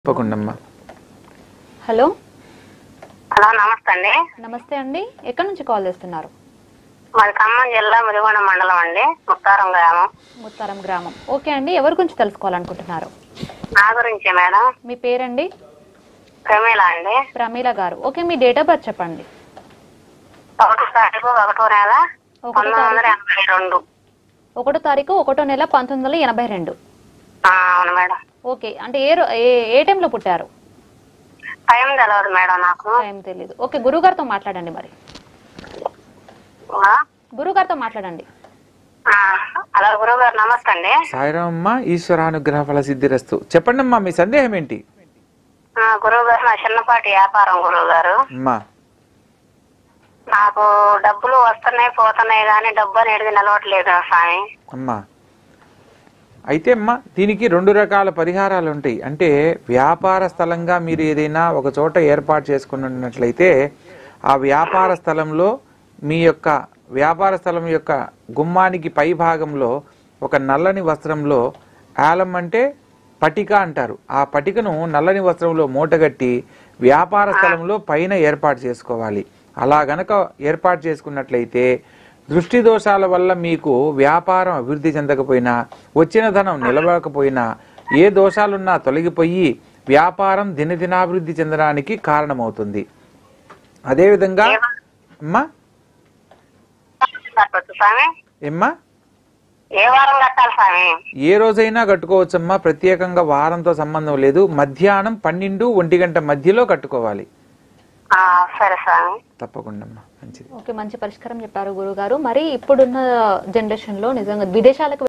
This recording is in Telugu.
తప్పకుండా హలో హలో నమస్తే అండి నమస్తే అండి ఎక్కడి నుంచి కాల్ చేస్తున్నారు మాది ఖమ్మం జిల్లా ముదిగొండ మండలం అండి ముత్తారం గ్రామం ముత్తారం గ్రామం ఓకే అండి ఎవరి గురించి తెలుసుకోవాలనుకుంటున్నారు నా గురించే మేడం మీ పేరండి ప్రమీల అండి ప్రమీల గారు ఓకే మీ డేట్ ఆఫ్ బర్త్ చెప్పండి ఒకటో తారీఖు ఒకటో నెల ఒకటో పంతొమ్మిది వందల ఎనభై రెండు ఒకటో తారీఖు ఒకటో నెల పంతొమ్మిది వందల ఎనభై రెండు ఆ, అవును మేడం ఓకే అంటే ఏ రో- ఏ ఏ టైంలో పుట్టారు టైం తెలియదు మేడం నాకు టైం తెలీదు ఓకే గురుగారితో మాట్లాడండి మరి ఆ? గురుగారితో మాట్లాడండి ఆ, హలో గురువు గారు నమస్తే అండి సాయిరామమ్మ ఈశ్వరానుగ్రహ ఫల సిద్ధిరస్తు చెప్పండి అమ్మా మీ సందేహం ఏంటి ఆ, గురువు గారు నా చిన్నపాటి వ్యాపారం గురువు గారు అమ్మా నాకు డబ్బులు వస్తున్నాయి పోతున్నాయి కానీ డబ్బు అనేది నిలవట్లేదు స్వామి అమ్మా అయితే అమ్మా దీనికి రెండు రకాల పరిహారాలు ఉంటాయి అంటే వ్యాపార స్థలంగా మీరు ఏదైనా ఒక చోట ఏర్పాటు చేసుకుని ఉన్నట్లయితే ఆ వ్యాపార స్థలంలో మీ యొక్క వ్యాపార స్థలం యొక్క గుమ్మానికి పై భాగంలో ఒక నల్లని వస్త్రంలో ఆలం అంటే పటిక అంటారు ఆ పటికను నల్లని వస్త్రంలో మూటగట్టి వ్యాపార స్థలంలో పైన ఏర్పాటు చేసుకోవాలి అలా గనక ఏర్పాటు చేసుకున్నట్లయితే దృష్టి దోషాల వల్ల మీకు వ్యాపారం అభివృద్ధి చెందకపోయినా వచ్చిన ధనం నిలవకపోయినా ఏ దోషాలున్నా తొలగిపోయి వ్యాపారం దినదినాభివృద్ధి చెందడానికి కారణమవుతుంది అదేవిధంగా అమ్మా కట్టవచ్చు స్వామి ఏమ్మా ఏ వారం కట్టాలి స్వామి ఏ రోజైనా కట్టుకోవచ్చమ్మా ప్రత్యేకంగా వారంతో సంబంధం లేదు మధ్యాహ్నం పన్నెండు ఒంటి గంట మధ్యలో కట్టుకోవాలి ఆ, సరే స్వామి తప్పకుండా అమ్మా మంచిది ఓకే మంచి పరిష్కారం చెప్పారు గురుగారు మరి ఇప్పుడున్న జనరేషన్ లో నిజంగా విదేశాలకు